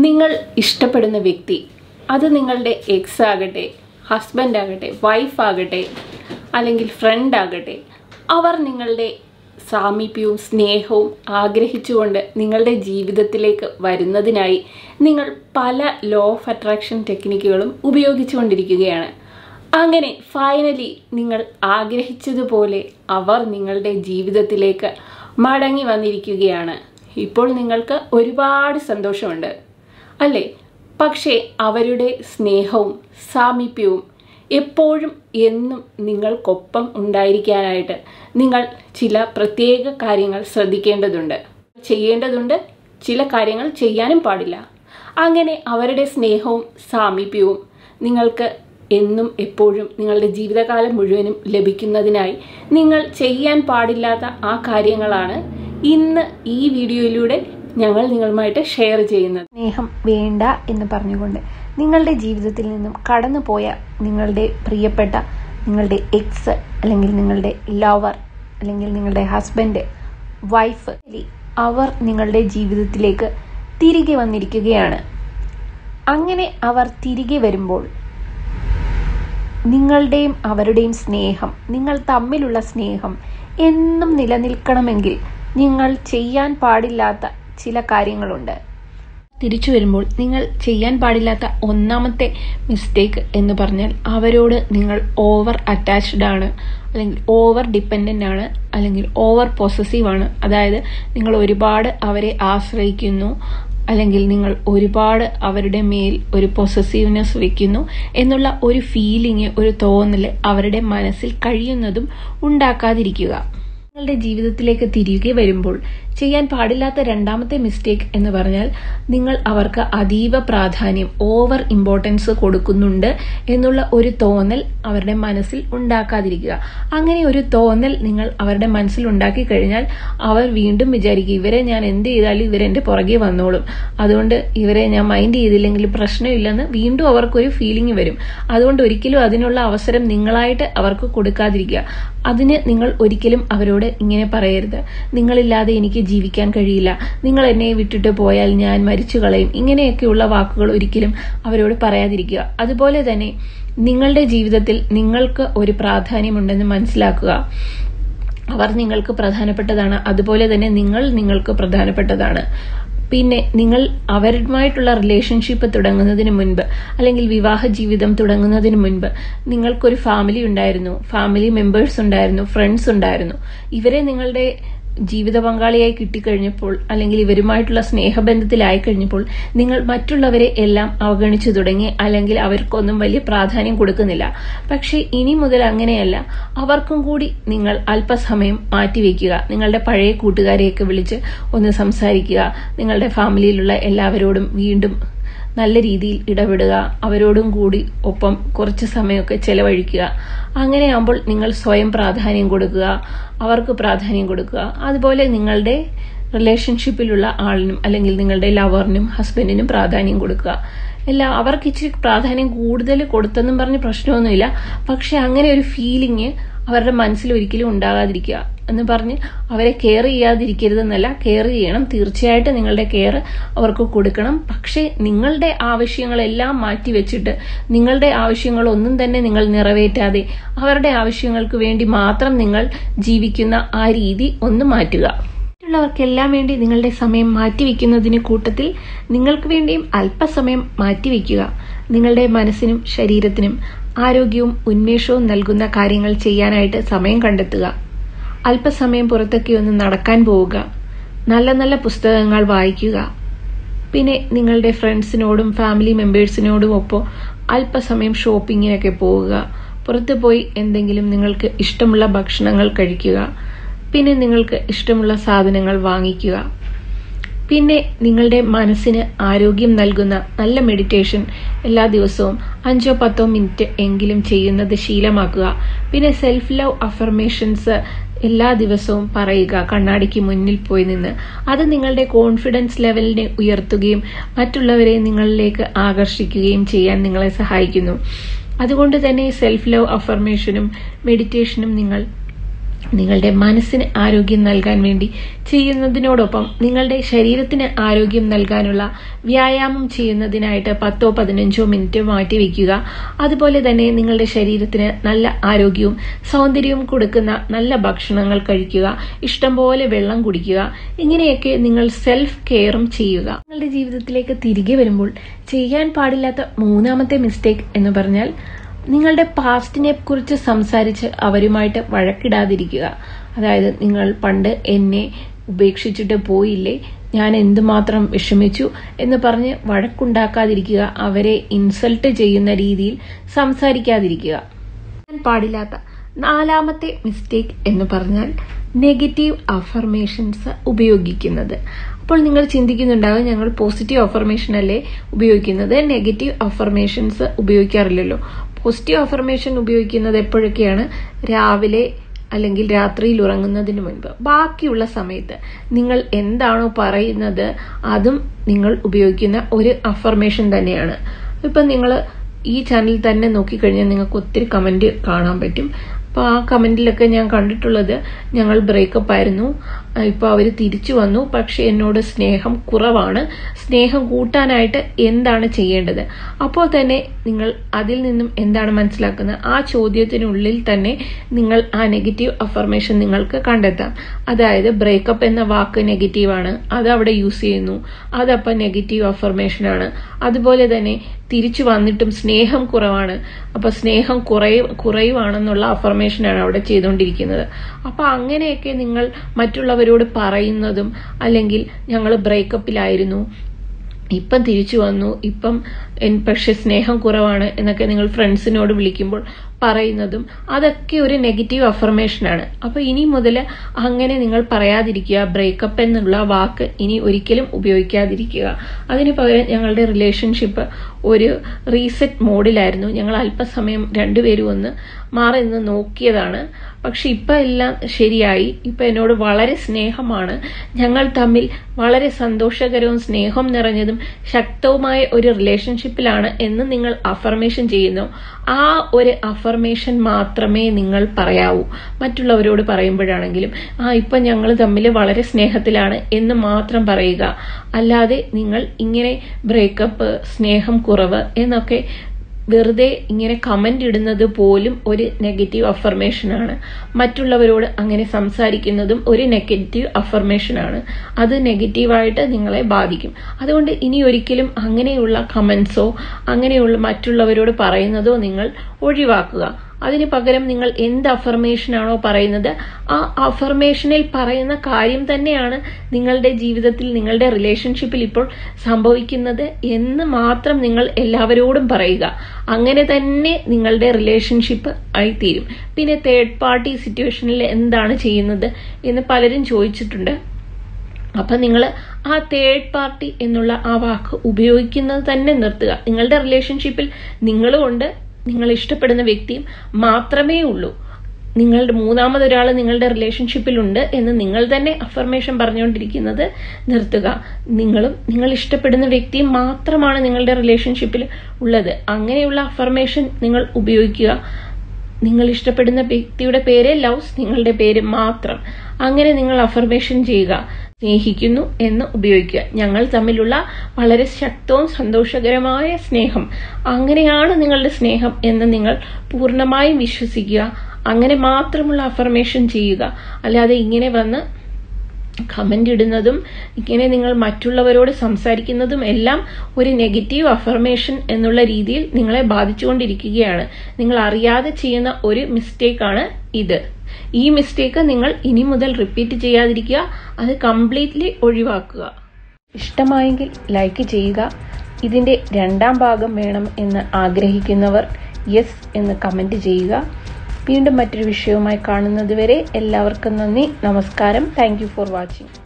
നിങ്ങൾ ഇഷ്ടപ്പെടുന്ന വ്യക്തി അത് നിങ്ങളുടെ എക്സ് ആകട്ടെ ഹസ്ബൻഡ് ആകട്ടെ വൈഫ് ആകട്ടെ അല്ലെങ്കിൽ ഫ്രണ്ട് ആകട്ടെ അവർ നിങ്ങളുടെ സാമീപ്യവും സ്നേഹവും ആഗ്രഹിച്ചുകൊണ്ട് നിങ്ങളുടെ ജീവിതത്തിലേക്ക് വരുന്നതിനായി നിങ്ങൾ പല ലോ ഓഫ് അട്രാക്ഷൻ ടെക്നിക്കുകളും ഉപയോഗിച്ചുകൊണ്ടിരിക്കുകയാണ് അങ്ങനെ ഫൈനലി നിങ്ങൾ ആഗ്രഹിച്ചതുപോലെ അവർ നിങ്ങളുടെ ജീവിതത്തിലേക്ക് മടങ്ങി വന്നിരിക്കുകയാണ് ഇപ്പോൾ നിങ്ങൾക്ക് ഒരുപാട് സന്തോഷമുണ്ട് അല്ലേ പക്ഷേ അവരുടെ സ്നേഹവും സാമീപ്യവും എപ്പോഴും എന്നും നിങ്ങൾക്കൊപ്പം ഉണ്ടായിരിക്കാനായിട്ട് നിങ്ങൾ ചില പ്രത്യേക കാര്യങ്ങൾ ശ്രദ്ധിക്കേണ്ടതുണ്ട് ചെയ്യേണ്ടതുണ്ട് ചില കാര്യങ്ങൾ ചെയ്യാനും പാടില്ല അങ്ങനെ അവരുടെ സ്നേഹവും സാമീപ്യവും നിങ്ങൾക്ക് എന്നും എപ്പോഴും നിങ്ങളുടെ ജീവിതകാലം മുഴുവനും ലഭിക്കുന്നതിനായി നിങ്ങൾ ചെയ്യാൻ പാടില്ലാത്ത ആ കാര്യങ്ങളാണ് ഇന്ന് ഈ വീഡിയോയിലൂടെ ഞങ്ങൾ നിങ്ങളുമായിട്ട് ഷെയർ ചെയ്യുന്നത് സ്നേഹം വേണ്ട എന്ന് പറഞ്ഞുകൊണ്ട് നിങ്ങളുടെ ജീവിതത്തിൽ നിന്നും കടന്നുപോയ നിങ്ങളുടെ പ്രിയപ്പെട്ട നിങ്ങളുടെ എക്സ് അല്ലെങ്കിൽ നിങ്ങളുടെ ലവർ അല്ലെങ്കിൽ നിങ്ങളുടെ ഹസ്ബൻഡ് വൈഫ് അവർ നിങ്ങളുടെ ജീവിതത്തിലേക്ക് തിരികെ വന്നിരിക്കുകയാണ് അങ്ങനെ അവർ തിരികെ വരുമ്പോൾ നിങ്ങളുടെയും അവരുടെയും സ്നേഹം നിങ്ങൾ തമ്മിലുള്ള സ്നേഹം എന്നും നിലനിൽക്കണമെങ്കിൽ നിങ്ങൾ ചെയ്യാൻ പാടില്ലാത്ത ചില കാര്യങ്ങളുണ്ട് തിരിച്ചു വരുമ്പോൾ നിങ്ങൾ ചെയ്യാൻ പാടില്ലാത്ത ഒന്നാമത്തെ മിസ്റ്റേക്ക് എന്ന് പറഞ്ഞാൽ അവരോട് നിങ്ങൾ ഓവർ അറ്റാച്ച്ഡ് ആണ് അല്ലെങ്കിൽ ഓവർ ഡിപ്പെൻഡൻ്റ് ആണ് അല്ലെങ്കിൽ ഓവർ പൊസസീവ് ആണ് അതായത് നിങ്ങൾ ഒരുപാട് അവരെ ആശ്രയിക്കുന്നു അല്ലെങ്കിൽ നിങ്ങൾ ഒരുപാട് അവരുടെ മേൽ ഒരു പൊസസീവ്നെസ് വെക്കുന്നു എന്നുള്ള ഒരു ഫീലിംഗ് ഒരു തോന്നൽ അവരുടെ മനസ്സിൽ കഴിയുന്നതും ഉണ്ടാക്കാതിരിക്കുക നിങ്ങളുടെ ജീവിതത്തിലേക്ക് തിരികെ വരുമ്പോൾ ചെയ്യാൻ പാടില്ലാത്ത രണ്ടാമത്തെ മിസ്റ്റേക്ക് എന്ന് പറഞ്ഞാൽ നിങ്ങൾ അവർക്ക് അതീവ പ്രാധാന്യം ഓവർ ഇമ്പോർട്ടൻസ് കൊടുക്കുന്നുണ്ട് എന്നുള്ള ഒരു തോന്നൽ അവരുടെ മനസ്സിൽ ഉണ്ടാക്കാതിരിക്കുക അങ്ങനെ ഒരു തോന്നൽ നിങ്ങൾ അവരുടെ മനസ്സിൽ ഉണ്ടാക്കി കഴിഞ്ഞാൽ അവർ വീണ്ടും വിചാരിക്കും ഇവരെ ഞാൻ എന്ത് ചെയ്താലും ഇവരെന്റെ പുറകെ വന്നോളും അതുകൊണ്ട് ഇവരെ ഞാൻ മൈൻഡ് ചെയ്തില്ലെങ്കിൽ പ്രശ്നമില്ലെന്ന് വീണ്ടും അവർക്കൊരു ഫീലിംഗ് വരും അതുകൊണ്ട് ഒരിക്കലും അതിനുള്ള അവസരം നിങ്ങളായിട്ട് അവർക്ക് കൊടുക്കാതിരിക്കുക അതിന് നിങ്ങൾ ഒരിക്കലും അവരോട് ഇങ്ങനെ പറയരുത് നിങ്ങളില്ലാതെ എനിക്ക് ജീവിക്കാൻ കഴിയില്ല നിങ്ങൾ എന്നെ വിട്ടിട്ട് പോയാൽ ഞാൻ മരിച്ചു കളയും ഇങ്ങനെയൊക്കെയുള്ള വാക്കുകൾ ഒരിക്കലും അവരോട് പറയാതിരിക്കുക അതുപോലെ തന്നെ നിങ്ങളുടെ ജീവിതത്തിൽ നിങ്ങൾക്ക് ഒരു പ്രാധാന്യമുണ്ടെന്ന് മനസ്സിലാക്കുക അവർ നിങ്ങൾക്ക് പ്രധാനപ്പെട്ടതാണ് അതുപോലെ തന്നെ നിങ്ങൾ നിങ്ങൾക്ക് പ്രധാനപ്പെട്ടതാണ് പിന്നെ നിങ്ങൾ അവരുമായിട്ടുള്ള റിലേഷൻഷിപ്പ് തുടങ്ങുന്നതിന് മുൻപ് അല്ലെങ്കിൽ വിവാഹ ജീവിതം തുടങ്ങുന്നതിന് മുൻപ് നിങ്ങൾക്കൊരു ഫാമിലി ഉണ്ടായിരുന്നു ഫാമിലി മെമ്പേഴ്സ് ഉണ്ടായിരുന്നു ഫ്രണ്ട്സ് ഉണ്ടായിരുന്നു ഇവരെ നിങ്ങളുടെ ജീവിത പങ്കാളിയായി കിട്ടിക്കഴിഞ്ഞപ്പോൾ അല്ലെങ്കിൽ ഇവരുമായിട്ടുള്ള സ്നേഹബന്ധത്തിലായി കഴിഞ്ഞപ്പോൾ നിങ്ങൾ മറ്റുള്ളവരെ എല്ലാം അവഗണിച്ചു തുടങ്ങി അല്ലെങ്കിൽ അവർക്കൊന്നും വലിയ പ്രാധാന്യം കൊടുക്കുന്നില്ല പക്ഷേ ഇനി മുതൽ അങ്ങനെയല്ല അവർക്കും കൂടി നിങ്ങൾ അല്പസമയം മാറ്റിവെക്കുക നിങ്ങളുടെ പഴയ കൂട്ടുകാരെയൊക്കെ വിളിച്ച് ഒന്ന് സംസാരിക്കുക നിങ്ങളുടെ ഫാമിലിയിലുള്ള എല്ലാവരോടും വീണ്ടും നല്ല രീതിയിൽ ഇടപെടുക അവരോടും കൂടി ഒപ്പം കുറച്ച് സമയമൊക്കെ ചെലവഴിക്കുക അങ്ങനെയാകുമ്പോൾ നിങ്ങൾ സ്വയം പ്രാധാന്യം കൊടുക്കുക അവർക്ക് പ്രാധാന്യം കൊടുക്കുക അതുപോലെ നിങ്ങളുടെ റിലേഷൻഷിപ്പിലുള്ള ആളിനും അല്ലെങ്കിൽ നിങ്ങളുടെ ലവറിനും ഹസ്ബൻഡിനും പ്രാധാന്യം കൊടുക്കുക എല്ലാ അവർക്ക് ഇച്ചിരി പ്രാധാന്യം കൂടുതൽ കൊടുത്തെന്നും പറഞ്ഞ് പ്രശ്നമൊന്നുമില്ല പക്ഷെ അങ്ങനെ ഒരു ഫീലിംഗ് അവരുടെ മനസ്സിൽ ഒരിക്കലും ഉണ്ടാകാതിരിക്കുക എന്ന് പറഞ്ഞ് അവരെ കെയർ ചെയ്യാതിരിക്കരുതെന്നല്ല കെയർ ചെയ്യണം തീർച്ചയായിട്ടും നിങ്ങളുടെ കെയർ അവർക്ക് കൊടുക്കണം പക്ഷേ നിങ്ങളുടെ ആവശ്യങ്ങളെല്ലാം മാറ്റിവെച്ചിട്ട് നിങ്ങളുടെ ആവശ്യങ്ങളൊന്നും തന്നെ നിങ്ങൾ നിറവേറ്റാതെ അവരുടെ ആവശ്യങ്ങൾക്ക് വേണ്ടി മാത്രം നിങ്ങൾ ജീവിക്കുന്ന ആ രീതി ഒന്ന് മാറ്റുക മറ്റുള്ളവർക്കെല്ലാം വേണ്ടി നിങ്ങളുടെ സമയം മാറ്റിവെക്കുന്നതിന് കൂട്ടത്തിൽ നിങ്ങൾക്ക് വേണ്ടിയും അല്പസമയം മാറ്റിവെക്കുക നിങ്ങളുടെ മനസ്സിനും ശരീരത്തിനും ആരോഗ്യവും ഉന്മേഷവും നൽകുന്ന കാര്യങ്ങൾ ചെയ്യാനായിട്ട് സമയം കണ്ടെത്തുക അല്പസമയം പുറത്തൊക്കെ ഒന്ന് നടക്കാൻ പോവുക നല്ല നല്ല പുസ്തകങ്ങൾ വായിക്കുക പിന്നെ നിങ്ങളുടെ ഫ്രണ്ട്സിനോടും ഫാമിലി മെമ്പേഴ്സിനോടും ഒപ്പം അല്പസമയം ഷോപ്പിങ്ങിനൊക്കെ പോവുക പുറത്തു പോയി എന്തെങ്കിലും നിങ്ങൾക്ക് ഇഷ്ടമുള്ള ഭക്ഷണങ്ങൾ കഴിക്കുക പിന്നെ നിങ്ങൾക്ക് ഇഷ്ടമുള്ള സാധനങ്ങൾ വാങ്ങിക്കുക പിന്നെ നിങ്ങളുടെ മനസ്സിന് ആരോഗ്യം നൽകുന്ന നല്ല മെഡിറ്റേഷൻ എല്ലാ ദിവസവും അഞ്ചോ പത്തോ മിനിറ്റ് എങ്കിലും ചെയ്യുന്നത് ശീലമാക്കുക പിന്നെ സെൽഫ് ലവ് അഫർമേഷൻസ് എല്ലാ ദിവസവും പറയുക കണ്ണാടിക്ക് മുന്നിൽ പോയി നിന്ന് അത് നിങ്ങളുടെ കോൺഫിഡൻസ് ലെവലിനെ ഉയർത്തുകയും മറ്റുള്ളവരെ നിങ്ങളിലേക്ക് ആകർഷിക്കുകയും ചെയ്യാൻ നിങ്ങളെ സഹായിക്കുന്നു അതുകൊണ്ട് തന്നെ സെൽഫ് ലവ് അഫർമേഷനും മെഡിറ്റേഷനും നിങ്ങൾ നിങ്ങളുടെ മനസ്സിന് ആരോഗ്യം നൽകാൻ വേണ്ടി ചെയ്യുന്നതിനോടൊപ്പം നിങ്ങളുടെ ശരീരത്തിന് ആരോഗ്യം നൽകാനുള്ള വ്യായാമം ചെയ്യുന്നതിനായിട്ട് പത്തോ പതിനഞ്ചോ മിനിറ്റ് മാറ്റി വയ്ക്കുക അതുപോലെ തന്നെ നിങ്ങളുടെ ശരീരത്തിന് നല്ല ആരോഗ്യവും സൗന്ദര്യവും കൊടുക്കുന്ന നല്ല ഭക്ഷണങ്ങൾ കഴിക്കുക ഇഷ്ടംപോലെ വെള്ളം കുടിക്കുക ഇങ്ങനെയൊക്കെ നിങ്ങൾ സെൽഫ് കെയറും ചെയ്യുക നിങ്ങളുടെ ജീവിതത്തിലേക്ക് തിരികെ വരുമ്പോൾ ചെയ്യാൻ പാടില്ലാത്ത മൂന്നാമത്തെ മിസ്റ്റേക്ക് എന്ന് പറഞ്ഞാൽ നിങ്ങളുടെ പാസ്റ്റിനെ കുറിച്ച് സംസാരിച്ച് അവരുമായിട്ട് വഴക്കിടാതിരിക്കുക അതായത് നിങ്ങൾ പണ്ട് എന്നെ ഉപേക്ഷിച്ചിട്ട് പോയില്ലേ ഞാൻ എന്തുമാത്രം വിഷമിച്ചു എന്ന് പറഞ്ഞ് വഴക്കുണ്ടാക്കാതിരിക്കുക അവരെ ഇൻസൾട്ട് ചെയ്യുന്ന രീതിയിൽ സംസാരിക്കാതിരിക്കുക പാടില്ലാത്ത നാലാമത്തെ മിസ്റ്റേക്ക് എന്ന് പറഞ്ഞാൽ നെഗറ്റീവ് അഫർമേഷൻസ് ഉപയോഗിക്കുന്നത് അപ്പോൾ നിങ്ങൾ ചിന്തിക്കുന്നുണ്ടാകും ഞങ്ങൾ പോസിറ്റീവ് അഫർമേഷൻ അല്ലേ ഉപയോഗിക്കുന്നത് നെഗറ്റീവ് അഫർമേഷൻസ് ഉപയോഗിക്കാറില്ലല്ലോ പോസിറ്റീവ് അഫർമേഷൻ ഉപയോഗിക്കുന്നത് എപ്പോഴൊക്കെയാണ് രാവിലെ അല്ലെങ്കിൽ രാത്രിയിൽ ഉറങ്ങുന്നതിന് മുൻപ് ബാക്കിയുള്ള സമയത്ത് നിങ്ങൾ എന്താണോ പറയുന്നത് അതും നിങ്ങൾ ഉപയോഗിക്കുന്ന ഒരു അഫർമേഷൻ തന്നെയാണ് ഇപ്പം നിങ്ങൾ ഈ ചാനൽ തന്നെ നോക്കിക്കഴിഞ്ഞാൽ നിങ്ങൾക്ക് ഒത്തിരി കമന്റ് കാണാൻ പറ്റും അപ്പോൾ ആ കമന്റിലൊക്കെ ഞാൻ കണ്ടിട്ടുള്ളത് ഞങ്ങൾ ബ്രേക്കപ്പ് ആയിരുന്നു ഇപ്പോൾ അവർ തിരിച്ചു വന്നു പക്ഷെ എന്നോട് സ്നേഹം കുറവാണ് സ്നേഹം കൂട്ടാനായിട്ട് എന്താണ് ചെയ്യേണ്ടത് അപ്പോൾ തന്നെ നിങ്ങൾ അതിൽ നിന്നും എന്താണ് മനസ്സിലാക്കുന്നത് ആ ചോദ്യത്തിനുള്ളിൽ തന്നെ നിങ്ങൾ ആ നെഗറ്റീവ് അഫർമേഷൻ നിങ്ങൾക്ക് കണ്ടെത്താം അതായത് ബ്രേക്കപ്പ് എന്ന വാക്ക് നെഗറ്റീവാണ് അത് അവിടെ യൂസ് ചെയ്യുന്നു അതപ്പം നെഗറ്റീവ് അഫർമേഷൻ ആണ് അതുപോലെ തന്നെ തിരിച്ചു വന്നിട്ടും സ്നേഹം കുറവാണ് അപ്പൊ സ്നേഹം കുറയ കുറയുവാണെന്നുള്ള അഫർമേഷനാണ് അവിടെ ചെയ്തുകൊണ്ടിരിക്കുന്നത് അപ്പൊ അങ്ങനെയൊക്കെ നിങ്ങൾ മറ്റുള്ളവരോട് പറയുന്നതും അല്ലെങ്കിൽ ഞങ്ങൾ ബ്രേക്കപ്പിലായിരുന്നു ഇപ്പം തിരിച്ചു വന്നു ഇപ്പം പക്ഷെ സ്നേഹം കുറവാണ് എന്നൊക്കെ നിങ്ങൾ ഫ്രണ്ട്സിനോട് വിളിക്കുമ്പോൾ പറയുന്നതും അതൊക്കെ ഒരു നെഗറ്റീവ് അഫർമേഷനാണ് അപ്പൊ ഇനി മുതൽ അങ്ങനെ നിങ്ങൾ പറയാതിരിക്കുക ബ്രേക്കപ്പ് എന്നുള്ള വാക്ക് ഇനി ഒരിക്കലും ഉപയോഗിക്കാതിരിക്കുക അതിന് പകരം ഞങ്ങളുടെ റിലേഷൻഷിപ്പ് ഒരു റീസെറ്റ് മോഡിലായിരുന്നു ഞങ്ങൾ അല്പസമയം രണ്ടുപേരും ഒന്ന് മാറി നിന്ന് നോക്കിയതാണ് പക്ഷെ ഇപ്പം എല്ലാം ശരിയായി ഇപ്പം എന്നോട് വളരെ സ്നേഹമാണ് ഞങ്ങൾ തമ്മിൽ വളരെ സന്തോഷകരവും സ്നേഹം നിറഞ്ഞതും ശക്തവുമായ ഒരു റിലേഷൻഷിപ്പിലാണ് എന്ന് നിങ്ങൾ അഫർമേഷൻ ചെയ്യുന്നു ആ ഒരു അഫർമേഷൻ മാത്രമേ നിങ്ങൾ പറയാവൂ മറ്റുള്ളവരോട് പറയുമ്പോഴാണെങ്കിലും ആ ഇപ്പം ഞങ്ങൾ തമ്മിൽ വളരെ സ്നേഹത്തിലാണ് എന്ന് മാത്രം പറയുക അല്ലാതെ നിങ്ങൾ ഇങ്ങനെ ബ്രേക്കപ്പ് സ്നേഹം കുറവ് എന്നൊക്കെ വെറുതെ ഇങ്ങനെ കമന്റ് ഇടുന്നത് പോലും ഒരു നെഗറ്റീവ് അഫർമേഷനാണ് മറ്റുള്ളവരോട് അങ്ങനെ സംസാരിക്കുന്നതും ഒരു നെഗറ്റീവ് അഫർമേഷനാണ് അത് നെഗറ്റീവായിട്ട് നിങ്ങളെ ബാധിക്കും അതുകൊണ്ട് ഇനി ഒരിക്കലും അങ്ങനെയുള്ള കമന്റ്സോ അങ്ങനെയുള്ള മറ്റുള്ളവരോട് പറയുന്നതോ നിങ്ങൾ ഒഴിവാക്കുക അതിന് പകരം നിങ്ങൾ എന്ത് അഫർമേഷനാണോ പറയുന്നത് ആ അഫർമേഷനിൽ പറയുന്ന കാര്യം തന്നെയാണ് നിങ്ങളുടെ ജീവിതത്തിൽ നിങ്ങളുടെ റിലേഷൻഷിപ്പിൽ ഇപ്പോൾ സംഭവിക്കുന്നത് എന്ന് മാത്രം നിങ്ങൾ എല്ലാവരോടും പറയുക അങ്ങനെ തന്നെ നിങ്ങളുടെ റിലേഷൻഷിപ്പ് ആയിത്തീരും പിന്നെ തേർഡ് പാർട്ടി സിറ്റുവേഷനിൽ എന്താണ് ചെയ്യുന്നത് എന്ന് പലരും ചോദിച്ചിട്ടുണ്ട് അപ്പം നിങ്ങൾ ആ തേർഡ് പാർട്ടി എന്നുള്ള ആ വാക്ക് ഉപയോഗിക്കുന്നത് തന്നെ നിർത്തുക നിങ്ങളുടെ റിലേഷൻഷിപ്പിൽ നിങ്ങളും ഉണ്ട് നിങ്ങൾ ഇഷ്ടപ്പെടുന്ന വ്യക്തിയും മാത്രമേ ഉള്ളൂ നിങ്ങളുടെ മൂന്നാമതൊരാൾ നിങ്ങളുടെ റിലേഷൻഷിപ്പിലുണ്ട് എന്ന് നിങ്ങൾ തന്നെ അഫർമേഷൻ പറഞ്ഞുകൊണ്ടിരിക്കുന്നത് നിർത്തുക നിങ്ങളും നിങ്ങൾ ഇഷ്ടപ്പെടുന്ന വ്യക്തിയും മാത്രമാണ് നിങ്ങളുടെ റിലേഷൻഷിപ്പിൽ ഉള്ളത് അങ്ങനെയുള്ള അഫർമേഷൻ നിങ്ങൾ ഉപയോഗിക്കുക നിങ്ങൾ ഇഷ്ടപ്പെടുന്ന വ്യക്തിയുടെ പേര് ലവ്സ് നിങ്ങളുടെ പേര് മാത്രം അങ്ങനെ നിങ്ങൾ അഫർമേഷൻ ചെയ്യുക സ്നേഹിക്കുന്നു എന്ന് ഉപയോഗിക്കുക ഞങ്ങൾ തമ്മിലുള്ള വളരെ ശക്തവും സന്തോഷകരമായ സ്നേഹം അങ്ങനെയാണ് നിങ്ങളുടെ സ്നേഹം എന്ന് നിങ്ങൾ പൂർണ്ണമായും വിശ്വസിക്കുക അങ്ങനെ മാത്രമുള്ള അഫർമേഷൻ ചെയ്യുക അല്ലാതെ ഇങ്ങനെ വന്ന് കമന്റ് ഇടുന്നതും ഇങ്ങനെ നിങ്ങൾ മറ്റുള്ളവരോട് സംസാരിക്കുന്നതും എല്ലാം ഒരു നെഗറ്റീവ് അഫർമേഷൻ എന്നുള്ള രീതിയിൽ നിങ്ങളെ ബാധിച്ചുകൊണ്ടിരിക്കുകയാണ് നിങ്ങൾ അറിയാതെ ചെയ്യുന്ന ഒരു മിസ്റ്റേക്കാണ് ഇത് ഈ മിസ്റ്റേക്ക് നിങ്ങൾ ഇനി മുതൽ റിപ്പീറ്റ് ചെയ്യാതിരിക്കുക അത് കംപ്ലീറ്റ്ലി ഒഴിവാക്കുക ഇഷ്ടമായെങ്കിൽ ലൈക്ക് ചെയ്യുക ഇതിന്റെ രണ്ടാം ഭാഗം വേണം എന്ന് ആഗ്രഹിക്കുന്നവർ യെസ് എന്ന് കമന്റ് ചെയ്യുക വീണ്ടും മറ്റൊരു വിഷയവുമായി കാണുന്നതുവരെ എല്ലാവർക്കും നന്ദി നമസ്കാരം താങ്ക് ഫോർ വാച്ചിങ്